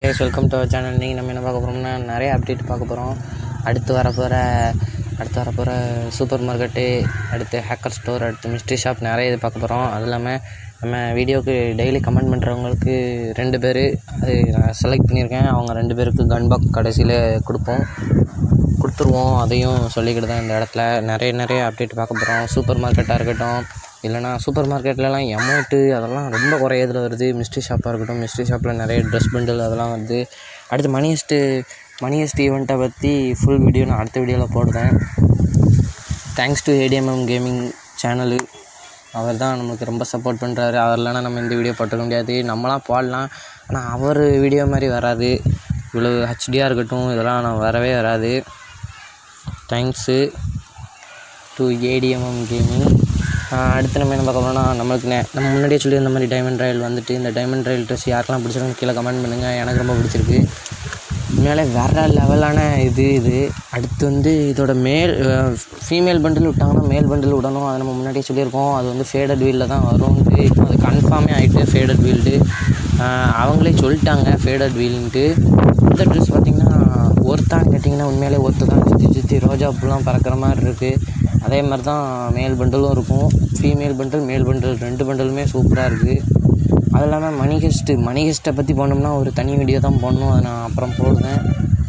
guys welcome to our channel நீங்கள் நம்ம என்ன பார்க்க போகிறோம்னா நிறைய அப்டேட் பார்க்க போகிறோம் அடுத்து வரப்போகிற அடுத்து வரப்போகிற சூப்பர் மார்க்கெட்டு அடுத்து ஹேக்கர் ஸ்டோர் அடுத்து மிஸ்ட்ரி ஷாப் நிறைய இது பார்க்க போகிறோம் அது இல்லாமல் நம்ம வீடியோவுக்கு டெய்லி கமெண்ட் பண்ணுறவங்களுக்கு ரெண்டு பேர் அது நான் செலக்ட் பண்ணியிருக்கேன் அவங்க ரெண்டு பேருக்கு கன் பாக் கடைசியில் கொடுப்போம் கொடுத்துருவோம் அதையும் சொல்லிக்கிட்டு தான் இந்த இடத்துல நிறைய நிறைய அப்டேட் பார்க்க போகிறோம் சூப்பர் மார்க்கெட்டாக இருக்கட்டும் இல்லைனா சூப்பர் மார்க்கெட்லலாம் அமௌண்ட்டு அதெல்லாம் ரொம்ப குறையதில் வருது மிஸ்ட்ரி ஷாப்பாக இருக்கட்டும் மிஸ்ட்ரி ஷாப்பில் நிறைய ட்ரெஸ் பண்டில் அதெல்லாம் வருது அடுத்து மணியஸ்ட்டு மணியஸ்ட் ஈவெண்ட்டை பற்றி ஃபுல் வீடியோ நான் அடுத்த வீடியோவில் போடுறேன் thanks to ATMM gaming channel அவர் தான் நமக்கு ரொம்ப சப்போர்ட் பண்ணுறாரு அவர் இல்லைனா நம்ம இந்த வீடியோ போட்டுக்க முடியாது நம்மளாம் போடலாம் ஆனால் அவர் வீடியோ மாதிரி வராது இவ்வளோ ஹெச்டியாக இருக்கட்டும் இதெல்லாம் நான் வரவே வராது தேங்க்ஸு டு ஏடிஎம்எம் கேமிங் அடுத்து நம்ம என்ன பார்க்க போகிறோம்னா நம்மளுக்கு நே நம்ம முன்னாடியே சொல்லியிருந்த மாதிரி டைமண்ட் ராயல் வந்துட்டு இந்த டைமண்ட் ராயல் ட்ரெஸ் யாருக்கெல்லாம் பிடிச்சிருக்குன்னு கீழே கமெண்ட் பண்ணுங்கள் எனக்கு ரொம்ப பிடிச்சிருக்கு உண்மையாலே வேறு லெவலான இது இது அடுத்து வந்து இதோட மேல் ஃபீமேல் பண்டில் விட்டாங்கன்னா மேல் பண்டில் விடணும் அதை நம்ம முன்னாடியே சொல்லியிருக்கோம் அது வந்து ஃபேடட் வீலில் தான் வரும்ன்ட்டு இப்போ அது கன்ஃபார்மே ஆகிட்டு ஃபேடட் வீல்டு அவங்களே சொல்லிட்டாங்க ஃபேடட் வீல்ன்ட்டு இந்த ட்ரெஸ் பார்த்திங்கன்னா ஒருத்தான்னு கேட்டிங்கன்னா உண்மையிலே ஒருத்து தான் சுற்றி சுற்றி ரோஜா பூலாம் பறக்கிற மாதிரி இருக்குது அதே மாதிரி தான் மேல் பண்டலும் இருக்கும் ஃபீமேல் பண்டல் மேல் பண்டல் ரெண்டு பண்டலுமே சூப்பராக இருக்குது அது இல்லாமல் மணி ஹெஸ்ட்டு மணி ஹெஸ்ட்டை பற்றி போனோம்னா ஒரு தனி வீடியோ தான் போடணும் அதை நான் அப்புறம் போடுவேன்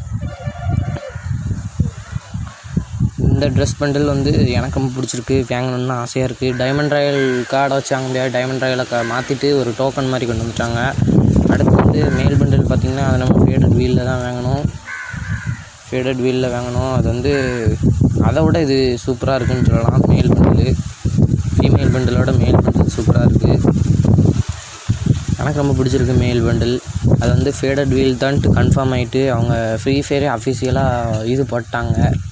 இந்த ட்ரெஸ் பண்டில் வந்து எனக்கு ரொம்ப பிடிச்சிருக்கு வாங்கணுன்னு ஆசையாக இருக்குது டைமண்ட் ராயல் கார்டை வச்சு வாங்க முடியாது டைமண்ட் ராயலை கா மாற்றிட்டு ஒரு டோக்கன் மாதிரி கொண்டு வந்துட்டாங்க அடுத்து வந்து மேல் பண்டில் பார்த்திங்கன்னா அதை நம்ம ஃபேடட் வீலில் தான் வாங்கணும் ஃபேடட் வீலில் வாங்கணும் அது வந்து அதை விட இது சூப்பராக இருக்குன்னு சொல்லலாம் மேல் பண்டில் ஃபீமேல் பண்டிலோட மேல் பண்டில் சூப்பராக இருக்குது எனக்கு ரொம்ப பிடிச்சிருக்கு மேல் பண்டில் அது வந்து ஃபேடட் வீல் தான்ட்டு கன்ஃபார்ம் ஆகிட்டு அவங்க ஃப்ரீ ஃபயரே அஃபிஷியலாக இது போட்டாங்க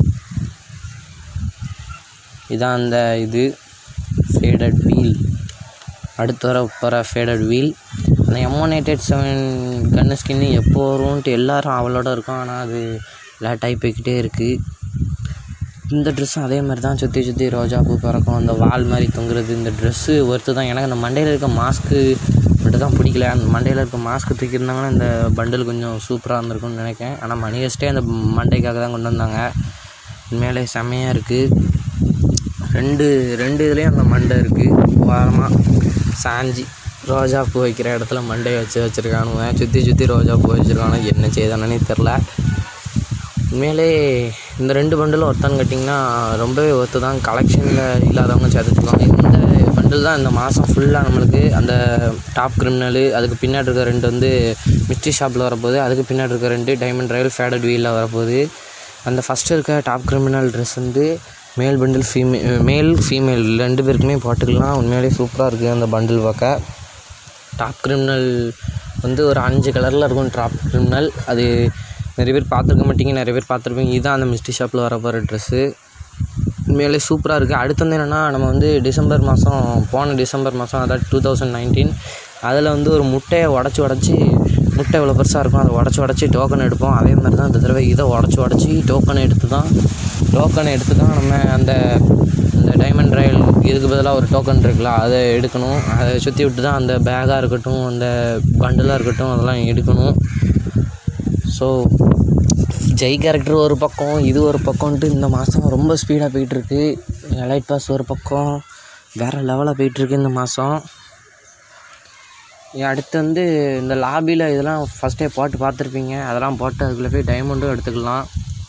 இதான் அந்த இது ஃபேடட் வீல் அடுத்து வர போகிற ஃபேடட் வீல் அந்த எம்மோனேட்டட் செவன் கன்னு ஸ்கின்னு எப்போ வரும்ன்ட்டு எல்லோரும் அவளோட இருக்கும் ஆனால் அது லேட் ஆகி போய்கிட்டே இருக்குது இந்த ட்ரெஸ்ஸும் அதே மாதிரி தான் சுற்றி சுற்றி ரோஜா பூ பறக்கும் அந்த வால் மாதிரி தொங்குறது இந்த ட்ரெஸ்ஸு ஒருத்து தான் எனக்கு அந்த மண்டையில் இருக்க மாஸ்க்கு மட்டும் தான் பிடிக்கல அந்த மண்டையில் இருக்க மாஸ்க்கு தூக்கியிருந்தாங்கன்னா இந்த பண்டில் கொஞ்சம் சூப்பராக இருந்திருக்கும்னு நினைக்கிறேன் ஆனால் மணிகஸ்ட்டே அந்த மண்டைக்காக தான் கொண்டு வந்தாங்க உண்மையிலே செம்மையாக இருக்குது ரெண்டு ரெண்டு இதுலேயும் அந்த மண்டை இருக்குது ஓரமாக சாஞ்சி ரோஜா பூ வைக்கிற இடத்துல மண்டையை வச்சு வச்சுருக்கானுங்க சுற்றி சுற்றி ரோஜா பூ வச்சுருக்கானு என்ன செய்தானே தெரில உண்மையிலே இந்த ரெண்டு பண்டிலும் ஒருத்தான்னு கேட்டிங்கன்னா ரொம்பவே ஒருத்து தான் கலெக்ஷனில் இல்லாதவங்க சேர்த்துக்கலாம் இந்த பண்டில் தான் இந்த மாதம் ஃபுல்லாக நம்மளுக்கு அந்த டாப் கிரிமினலு அதுக்கு பின்னாடி இருக்க ரெண்டு வந்து மிஸ்ட்ரி ஷாப்பில் வரப்போகுது அதுக்கு பின்னாடி இருக்க ரெண்டு டைமண்ட் ராயல் ஃபேடட் வீலில் வரப்போகுது அந்த ஃபஸ்ட்டு இருக்க டாப் கிரிமினல் ட்ரெஸ் வந்து மேல் பண்டில் ஃபீமே மேல் ஃபீமேல் ரெண்டு பேருக்குமே போட்டுக்கலாம் உண்மையிலேயே சூப்பராக இருக்குது அந்த பண்டில் பார்க்க டாப் கிரிமினல் வந்து ஒரு அஞ்சு கலரில் இருக்கும் டாப் கிரிமினல் அது நிறைய பேர் பார்த்துருக்க மாட்டீங்க நிறைய பேர் பார்த்துருப்பீங்க இதுதான் அந்த மிஸ்ட்ரி ஷாப்பில் வர போகிற ட்ரெஸ்ஸு உண்மையிலே சூப்பராக இருக்குது அடுத்து வந்து என்னென்னா நம்ம வந்து டிசம்பர் மாதம் போன டிசம்பர் மாதம் அதாவது டூ தௌசண்ட் நைன்டீன் அதில் வந்து ஒரு முட்டையை உடச்சி உடச்சி முட்டை இவ்வளோ பெருசாக இருக்கும் அதை உடச்சி உடச்சி டோக்கன் எடுப்போம் அதே மாதிரி தான் இந்த தடவை இதை உடச்சி உடச்சி டோக்கன் எடுத்து தான் டோக்கன் எடுத்து தான் நம்ம அந்த இந்த டைமண்ட் ராயல் இதுக்கு பதிலாக ஒரு டோக்கன் இருக்குல்ல அதை எடுக்கணும் அதை சுற்றி விட்டு தான் அந்த பேக்காக இருக்கட்டும் அந்த பண்டலாக இருக்கட்டும் அதெல்லாம் எடுக்கணும் ஸோ ஜெய் கேரக்டர் ஒரு பக்கம் இது ஒரு பக்கம்ன்ட்டு இந்த மாதம் ரொம்ப ஸ்பீடாக போயிட்டுருக்கு எலைட் பாஸ் ஒரு பக்கம் வேறு லெவலாக போயிட்டுருக்கு இந்த மாதம் அடுத்து வந்து இந்த லாபியில் இதெல்லாம் ஃபஸ்ட்டே போட்டு பார்த்துருப்பீங்க அதெல்லாம் போட்டு அதுக்குள்ளே போய் டைமண்டும் எடுத்துக்கலாம்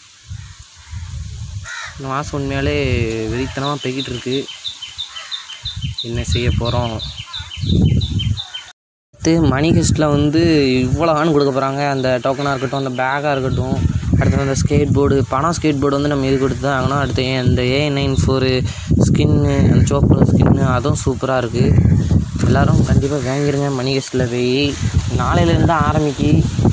இந்த மாதம் உண்மையாலே வெறித்தனமாக போய்கிட்டு இருக்கு என்ன செய்ய போகிறோம் அடுத்து மணி ஹெஸ்ட்டில் வந்து இவ்வளோகான்னு கொடுக்க போகிறாங்க அந்த டோக்கனாக இருக்கட்டும் அந்த பேக்காக இருக்கட்டும் அடுத்து அந்த ஸ்கேட் போர்டு பணம் ஸ்கேட் போர்டு வந்து நம்ம இது கொடுத்து தான் வாங்கணும் அடுத்து ஏன் இந்த ஏ நைன் ஃபோரு ஸ்கின்னு அந்த சோப்பு ஸ்கின்னு அதுவும் சூப்பராக இருக்குது எல்லோரும் கண்டிப்பாக வாங்கிருங்க மணி ஹெஸ்ட்டில் போய் நாளையிலேருந்து ஆரம்பிக்கி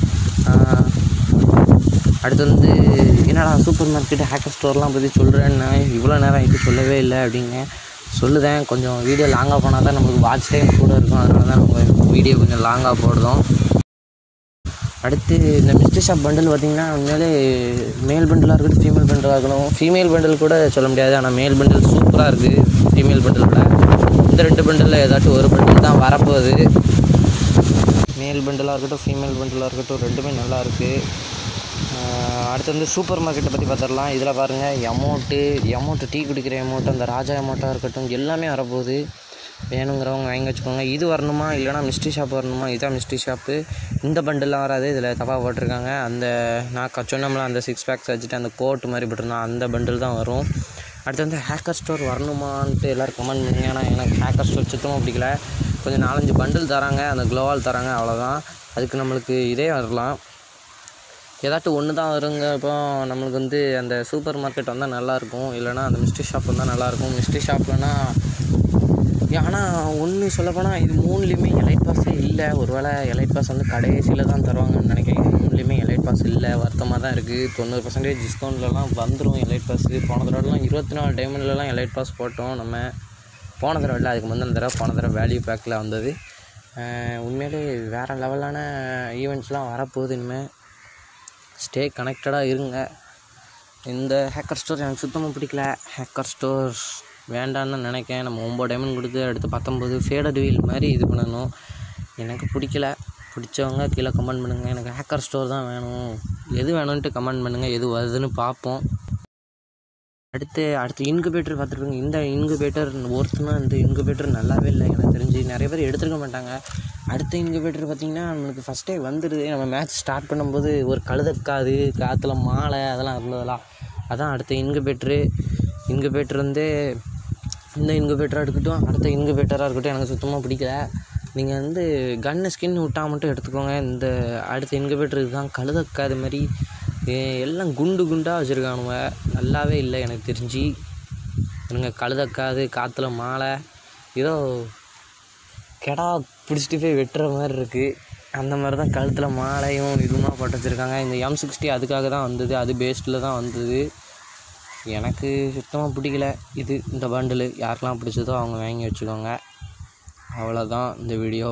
அடுத்து வந்து என்னடா சூப்பர் மார்க்கெட்டு ஹேக்கர் ஸ்டோர்லாம் பற்றி சொல்கிறேன்னா இவ்வளோ நேரம் ஆகிட்டு சொல்லவே இல்லை அப்படிங்க சொல்லுதேன் கொஞ்சம் வீடியோ லாங்காக போனால் தான் நம்மளுக்கு வாட்ச் டைம் கூட இருக்கும் அதனால தான் நம்ம வீடியோ கொஞ்சம் லாங்காக போடுறோம் அடுத்து இந்த மிஸ்டர் ஷாப் பண்டில் பார்த்திங்கன்னா உண்மையிலே மேல் பண்டிலாக இருக்கட்டும் ஃபீமேல் பண்டிலாக இருக்கணும் ஃபீமேல் பண்டில் கூட சொல்ல முடியாது ஆனால் மேல் பண்டில் சூப்பராக இருக்குது ஃபீமேல் பண்டிலில் இந்த ரெண்டு பண்டிலில் ஏதாச்சும் ஒரு பண்டில் தான் வரப்போகுது மேல் பண்டலாக இருக்கட்டும் ஃபீமேல் பண்டலாக இருக்கட்டும் ரெண்டுமே நல்லா இருக்குது அடுத்து வந்து சூப்பர் மார்க்கெட்டை பற்றி பார்த்துடலாம் இதில் பாருங்கள் எமௌண்ட்டு எமௌண்ட்டு டீ குடிக்கிற எமௌண்ட் அந்த ராஜா எமௌண்ட்டாக இருக்கட்டும் எல்லாமே வரப்போகுது வேணுங்கிறவங்க வாங்கி வச்சுக்கோங்க இது வரணுமா இல்லைனா மிஸ்ட்ரி ஷாப் வரணுமா இதுதான் மிஸ்ட்ரி ஷாப்பு இந்த பண்டெல்லாம் வராது இதில் தப்பாக போட்டிருக்காங்க அந்த நான் க- சொன்னோம்ல அந்த சிக்ஸ் பேக்ஸ் வச்சுட்டு அந்த கோட் மாதிரி போட்டிருந்தோம் அந்த பண்டில் தான் வரும் அடுத்து வந்து ஹேக்கர் ஸ்டோர் வரணுமான்ட்டு எல்லோரும் கமெண்ட் பண்ணுங்க ஏன்னா எனக்கு ஹேக்கர் ஸ்டோர் சுத்தமாக பிடிக்கல கொஞ்சம் நாலஞ்சு பண்டில் தராங்க அந்த க்ளோவால் தராங்க அவ்வளோதான் அதுக்கு நம்மளுக்கு இதே வரலாம் ஏதாட்டும் ஒன்று தான் வருங்க இப்போ நம்மளுக்கு வந்து அந்த சூப்பர் மார்க்கெட் வந்தால் நல்லாயிருக்கும் இல்லைனா அந்த மிஸ்ட்ரி ஷாப் வந்தால் நல்லாயிருக்கும் மிஸ்ட்ரி ஷாப்லனா ஆனால் ஒன்று சொல்லப்போனால் இது மூணுலேயுமே எலைட் பாஸே இல்லை ஒருவேளை எலைட் பாஸ் வந்து கடைசியில் தான் தருவாங்கன்னு நினைக்கிறேன் இது மூணுலேயுமே எலைட் பாஸ் இல்லை வருத்தமாக தான் இருக்குது தொண்ணூறு பர்சன்டேஜ் டிஸ்கவுண்ட்லலாம் வந்துடும் எலைட் பாஸ் போன தடவைலாம் இருபத்தி நாலு டைமண்ட்லலாம் எலைட் பாஸ் போட்டோம் நம்ம போன தடவை இல்லை அதுக்கு முந்தின தடவை போன தடவை வேல்யூ பேக்கில் வந்தது அஹ் உண்மையிலே வேறு லெவலான ஈவெண்ட்ஸ்லாம் வரப்போகுது இனிமேல் ஸ்டே கனெக்டடாக இருங்க இந்த ஹேக்கர் ஸ்டோர் எனக்கு சுத்தமாக பிடிக்கல ஹேக்கர் ஸ்டோர் வேண்டான்னு தான் நினைக்கிறேன் நம்ம ஒம்பது டைமண்ட் கொடுத்து அடுத்து பத்தொம்பது ஃபேடட் வீல் மாதிரி இது பண்ணணும் எனக்கு பிடிக்கல பிடிச்சவங்க கீழே கமெண்ட் பண்ணுங்கள் எனக்கு ஹேக்கர் ஸ்டோர் தான் வேணும் எது வேணும்ன்ட்டு கமெண்ட் பண்ணுங்கள் எது வருதுன்னு பார்ப்போம் அடுத்து அடுத்து இன்குபேட்டர் பார்த்துருக்கோங்க இந்த இன்குபேட்டர் ஒருத்தனா இந்த இன்குபேட்டர் நல்லாவே இல்லை எனக்கு தெரிஞ்சு நிறைய பேர் எடுத்துருக்க மாட்டாங்க அடுத்த இன்குபேட்டர் பார்த்திங்கன்னா நம்மளுக்கு ஃபஸ்ட்டே வந்துடுது நம்ம மேட்ச் ஸ்டார்ட் பண்ணும்போது ஒரு கழுதக்காது காற்றுல மாலை அதெல்லாம் இருந்ததெல்லாம் அதான் அடுத்த இன்குபேட்ரு இன்குபேட்டர் வந்து இந்த இன்குபேட்டராக இருக்கட்டும் அடுத்த இன்குபேட்டராக இருக்கட்டும் எனக்கு சுத்தமாக பிடிக்கல நீங்கள் வந்து கன்னு ஸ்கின் விட்டால் மட்டும் எடுத்துக்கோங்க இந்த அடுத்த இன்குபேட்டர் இதுதான் கழுதக்காது மாதிரி ஏ- எல்லாம் குண்டு குண்டாக வச்சுருக்கானுங்க நல்லாவே இல்லை எனக்கு தெரிஞ்சு எனக்கு கழுதக்காது காற்றுல மாலை ஏதோ கெடா பிடிச்சிட்டு போய் வெட்டுற மாதிரி இருக்குது அந்த மாதிரி தான் கழுத்தில் மாலையும் இதுமா போட்டு வச்சுருக்காங்க இந்த எம் சிக்ஸ்டி அதுக்காக தான் வந்தது அது பேஸ்டில் தான் வந்தது எனக்கு சுத்தமாக பிடிக்கல இது இந்த பண்டில் யாருக்கெல்லாம் பிடிச்சதோ அவங்க வாங்கி வச்சுக்கோங்க அவ்வளோதான் இந்த வீடியோ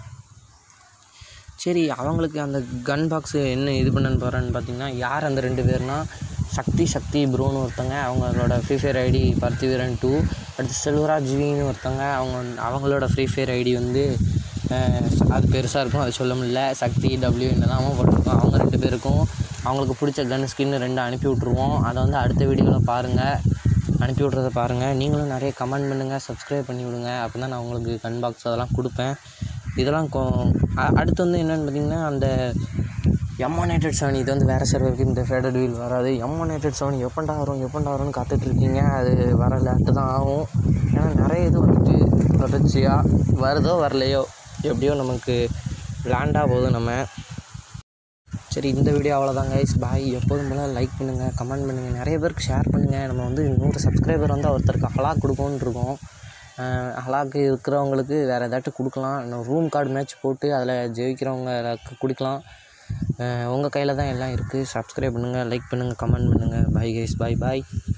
சரி அவங்களுக்கு அந்த கன் பாக்ஸு என்ன இது பண்ணன்னு போகிறேன்னு பார்த்தீங்கன்னா யார் அந்த ரெண்டு பேர்னா சக்தி சக்தி ப்ரோன்னு ஒருத்தங்க அவங்களோட ஃப்ரீ ஃபயர் ஐடி பர்த்திவீரன் டூ அடுத்து செல்வராஜ் வின்னு ஒருத்தங்க அவங்க அவங்களோட ஃப்ரீ ஃபயர் ஐடி வந்து அஹ், அது பெருசாக இருக்கும் அது சொல்ல முடியல சக்தி டபிள்யூ என்னதான் போட்டிருக்கோம் அவங்க ரெண்டு பேருக்கும் அவங்களுக்கு பிடிச்ச கன் ஸ்கின் ரெண்டு அனுப்பி விட்ருவோம் அதை வந்து அடுத்த வீடியோவில் பாருங்கள் அனுப்பி விட்றத பாருங்கள் நீங்களும் நிறைய கமெண்ட் பண்ணுங்கள் சப்ஸ்கிரைப் பண்ணி விடுங்க அப்போ தான் நான் உங்களுக்கு கன் பாக்ஸ் அதெல்லாம் கொடுப்பேன் இதெல்லாம் கொ அ- அடுத்து வந்து என்னென்னு பார்த்தீங்கன்னா அந்த எம்மோனேட்டட் செவன் இது வந்து வேறு சர்வருக்கு இந்த ஃபேடட் வீல் வராது எம்மோனேட்டட் செவன் எப்பண்டா வரும் எப்பண்டா வரும்னு காத்துட்ருக்கீங்க அது வர லேட்டு தான் ஆகும் ஏன்னா நிறைய இது வந்துட்டு தொடர்ச்சியாக வருதோ வரலையோ எப்படியோ நமக்கு லேண்டாக போதும் நம்ம சரி இந்த வீடியோ அவ்வளோதான் கைஸ் பாய் எப்போதும் போல் லைக் பண்ணுங்கள் கமெண்ட் பண்ணுங்கள் நிறைய பேருக்கு ஷேர் பண்ணுங்கள் நம்ம வந்து நூறு சப்ஸ்கிரைபர் வந்து ஒருத்தருக்கு ஹலாக் கொடுக்கணுன்னு இருக்கோம் அஹ் ஹலாக்கு இருக்கிறவங்களுக்கு வேறு ஏதாட்டும் கொடுக்கலாம் இன்னும் ரூம் கார்டு மேட்ச் போட்டு அதில் ஜெயிக்கிறவங்க கொடுக்கலாம் உங்கள் கையில் தான் எல்லாம் இருக்குது சப்ஸ்கிரைப் பண்ணுங்கள் லைக் பண்ணுங்கள் கமெண்ட் பண்ணுங்கள் பாய் கைஸ் பாய் பாய்